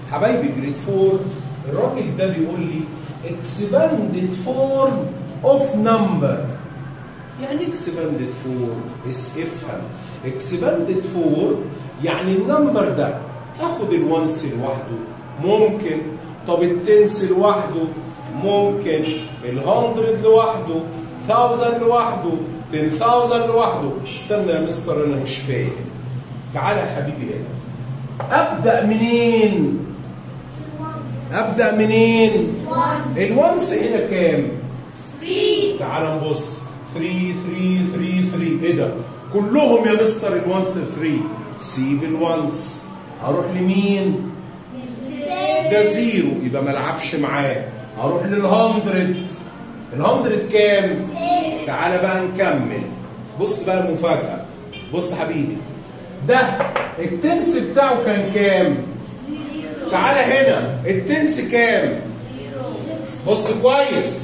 حبايبي جريد 4 الراجل ده بيقول لي expanded form of number يعني expanded form اس افهم expanded form يعني النمبر ده اخد الونس لوحده ممكن طب التنس لوحده ممكن الهندرد لوحده 1000 لوحده 10000 لوحده استنى يا مستر انا مش فاهم تعالى يا حبيبي هنا ابدا منين ابدا منين الونس هنا كام تعال نبص 3 3 3 3 ايه ده كلهم يا مستر الونس 3 سيب الونس اروح لمين ده زيرو يبقى ما العبش معاه اروح للهندرد الهندرد كام تعالى بقى نكمل بص بقى المفاجاه بص حبيبي ده التنس بتاعه كان كام تعالى هنا التنس كام بص كويس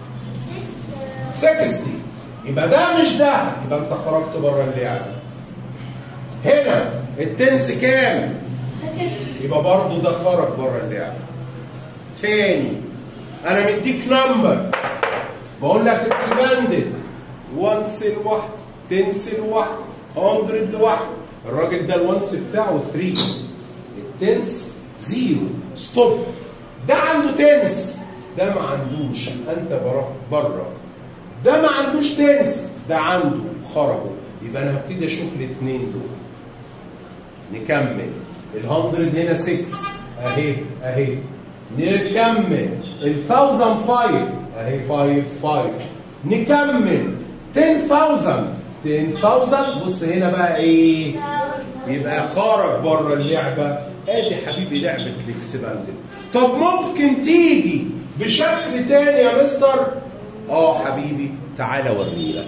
60 يبقى ده مش ده يبقى انت خرجت بره اللعبه هنا التنس كام يبقى برضه ده خرج بره اللعبه تاني انا مديك نمبر بقول لك اكسباندد وانس لوحده تنس لوحده 100 لوحده الراجل ده الوانس بتاعه 3 التنس زيرو ستوب ده عنده تنس ده ما عندوش انت بره بره ده ما عندوش تنس ده عنده خرجوا يبقى انا هبتدي اشوف الاثنين دول نكمل ال100 هنا 6 اهي اهي نكمل ال 1005 اهي 5 5 نكمل 10000 10000 بص هنا بقى ايه يبقى خرج بره اللعبه ادي حبيبي لعبه الاكسباندد طب ممكن تيجي بشكل تاني يا مستر اه حبيبي تعالى اوريلك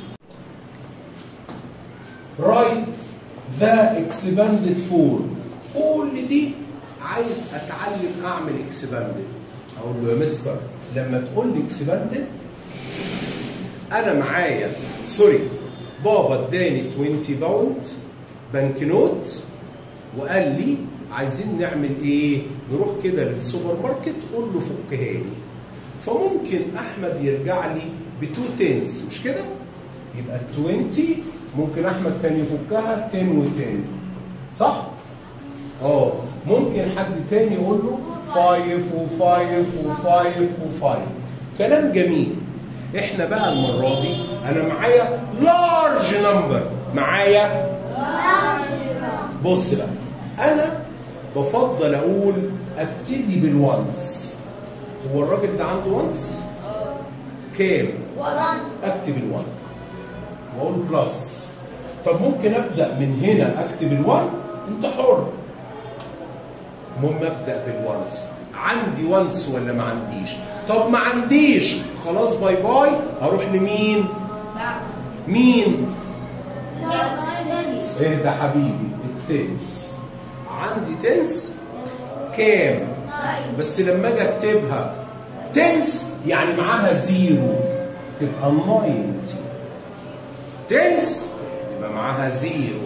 رايت ذا اكسباندد فورم كل دي عايز اتعلم اعمل اكسباندد اقول له يا مستر لما تقول لي اكسباندد انا معايا سوري بابا اداني 20 باوند بنك نوت وقال لي عايزين نعمل ايه نروح كده للسوبر ماركت قول له فكها لي فممكن احمد يرجع لي بتو تنس مش كده يبقى ال 20 ممكن احمد كان يفكها 10 و10 صح اه ممكن حد تاني يقول له 5 و5 و5 و5 كلام جميل احنا بقى المره دي انا معايا لارج نمبر معايا بص بقى انا بفضل اقول ابتدي بالوانس هو الراجل ده عنده وانس كام اكتب الوان واقول بلس طب ممكن ابدا من هنا اكتب الوان انت حر المهم ابدا بالوانس عندي وانس ولا ما عنديش طب ما عنديش خلاص باي باي هروح لمين مين اهدى حبيبي التنس عندي تنس كام بس لما اجي اكتبها تنس يعني معاها زيرو تبقى 90 تنس يبقى معاها زيرو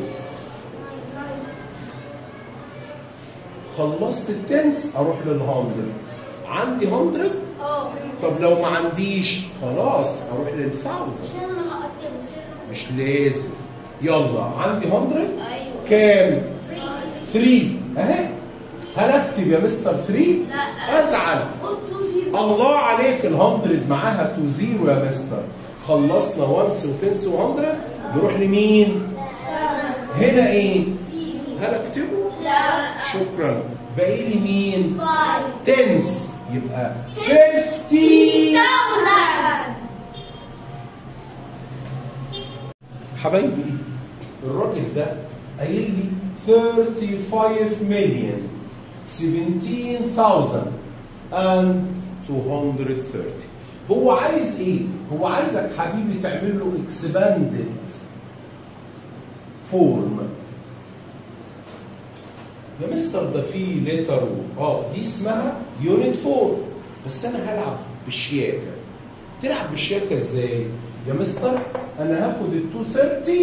خلصت التنس اروح للهندرد عندي هندرد طب لو ما عنديش خلاص اروح للثاوزند مش لازم يلا عندي هندرد كام 3 اهي هل اكتب يا مستر 3 ازعل الله عليك ال100 معاها 2 0 يا مستر خلصنا وانس وتنس و100 نروح لمين هنا ايه هل اكتبه شكرا باقي لي مين تنس يبقى 50 حبايبي الراجل ده قايل لي 35 مليون 17,000 and 230 هو عايز ايه؟ هو عايزك حبيبي تعمل له expanded فورم يا مستر ده في ليتر اه دي اسمها يونت 4 بس انا هلعب بالشياكه تلعب بالشياكه ازاي؟ يا مستر انا هاخد ال 230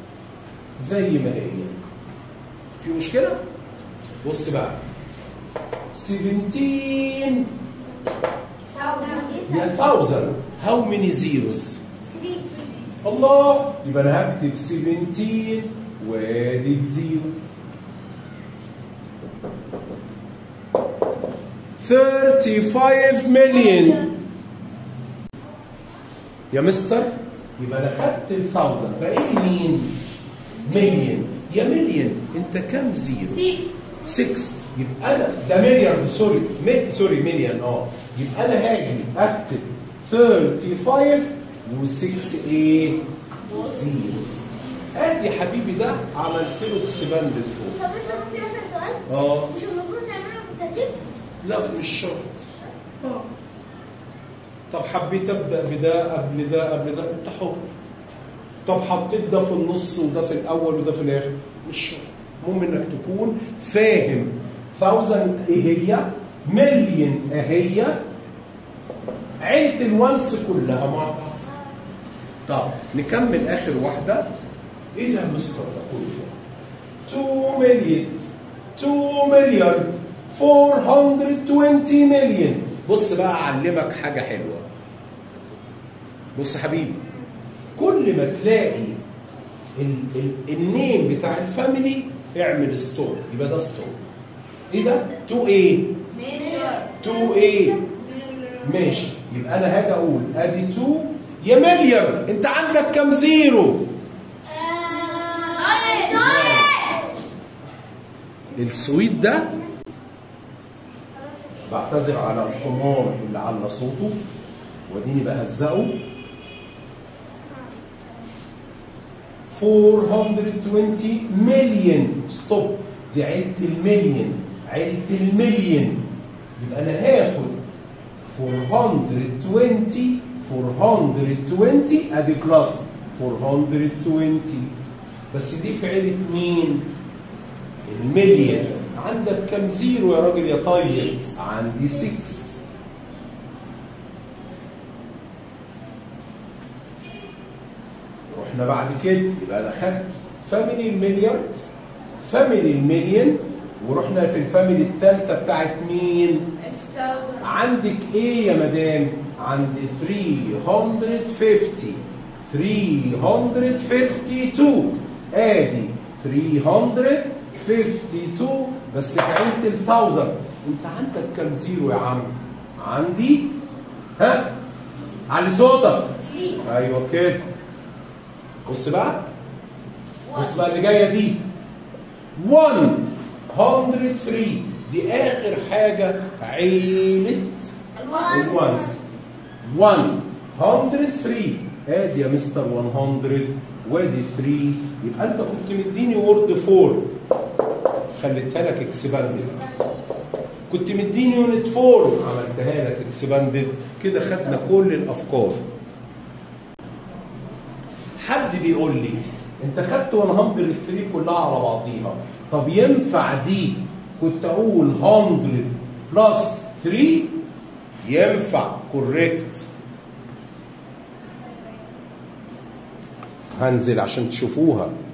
زي ما هي في مشكله؟ بص بقى 17 يا 1000 how many zeros الله يبقى انا هكتب 17 وادي الزيروز 35 مليون يا مستر يبقى انا خدت ال 1000 باقي لي مين؟ مليون يا مليون انت كام زيرو؟ 6 يبقى انا ده مليون سوري مي سوري مليون اه يبقى انا هاجي اكتب 35 و6 ايه؟ زيروز ادي حبيبي ده عملت له اكسباندد فوق طب انت ممكن اسال سؤال؟ اه مش المفروض نعمله بالترتيب؟ لا مش شرط اه طب حبيت ابدا بده قبل ده قبل ده انت حر طب حطيت ده في النص وده في الاول وده في الاخر مش شرط المهم انك تكون فاهم 1000 ايه هي مليون اهي عيله الونس كلها مع بعض طب نكمل اخر واحده ايه ده يا مستر ده كله 2 مليون 2 مليارد 420 مليون بص بقى اعلمك حاجه حلوه بص يا حبيبي كل ما تلاقي ال ال النيم بتاع الفاميلي اعمل ستور يبقى ده ستور ايه ده 2 ايه 2 ايه ماشي يبقى انا هاجي اقول ادي 2 يا مليار انت عندك كام زيرو السويت ده بعتذر على الحمار اللي على صوته واديني بهزقه 420 مليون ستوب دي عيلة المليون عيلة المليون يبقى انا هاخد 420 420 ادي كلاس 420 بس دي في عيلة مين؟ المليون عندك كم زيرو يا راجل يا طيب؟ عندي 6 رحنا بعد كده يبقى انا خدت فاميلي المليارد فاميلي المليون ورحنا في الفاميلي الثالثه بتاعت مين؟ عندك ايه يا مدام؟ عندي 350 352 ادي 352 بس في عيلة الثاوزند انت عندك كام زيرو يا عم؟ عندي ها؟ علي صوتك ايوه كده بص بقى بص بقى اللي جايه دي 103 دي اخر حاجه عيله الوانز 103 ادي يا مستر 100 وادي 3 يبقى انت كنت مديني وورد 4 خليتها لك اكسباندد كنت مديني يونت 4 عملتها لك اكسباندد كده خدنا كل الافكار حد بيقول لي انت خدت 103 كلها على بعضيها طب ينفع دي كنت اقول 100 بلس 3 ينفع كوريكت هنزل عشان تشوفوها